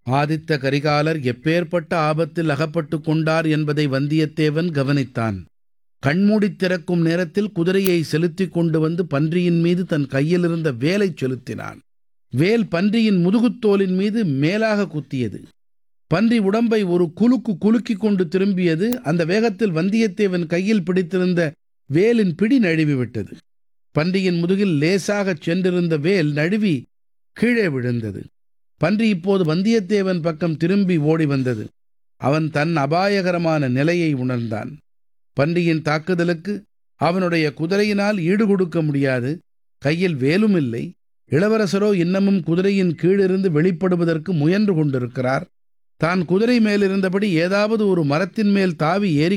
ஆதித்த கரிகாலர் எப்பேற்பட்ட ஆபத்தில் அகப்பட்டுக் கொண்டார் என்பதை வந்தியத்தேவன் கவனித்தான் கண்மூடித் திறக்கும் நேரத்தில் குதிரையை செலுத்திக் கொண்டு வந்து பன்றியின் மீது தன் கையிலிருந்த வேலைச் செலுத்தினான் வேல் பன்றியின் முதுகுத்தோலின் மீது மேலாக குத்தியது பன்றி உடம்பை ஒரு குலுக்கு குலுக்கிக் கொண்டு திரும்பியது அந்த வேகத்தில் வந்தியத்தேவன் கையில் பிடித்திருந்த வேலின் பிடி நழுவிவிட்டது பன்றியின் முதுகில் லேசாகச் சென்றிருந்த வேல் நழுவி கீழே விழுந்தது பன்றி இப்போது வந்தியத்தேவன் பக்கம் திரும்பி ஓடி வந்தது அவன் தன் அபாயகரமான நிலையை உணர்ந்தான் பன்றியின் தாக்குதலுக்கு அவனுடைய குதிரையினால் ஈடுகொடுக்க முடியாது கையில் வேலும் இல்லை இளவரசரோ இன்னமும் குதிரையின் கீழிருந்து வெளிப்படுவதற்கு முயன்று கொண்டிருக்கிறார் தான் குதிரை மேலிருந்தபடி ஏதாவது ஒரு மரத்தின் மேல் தாவி ஏறி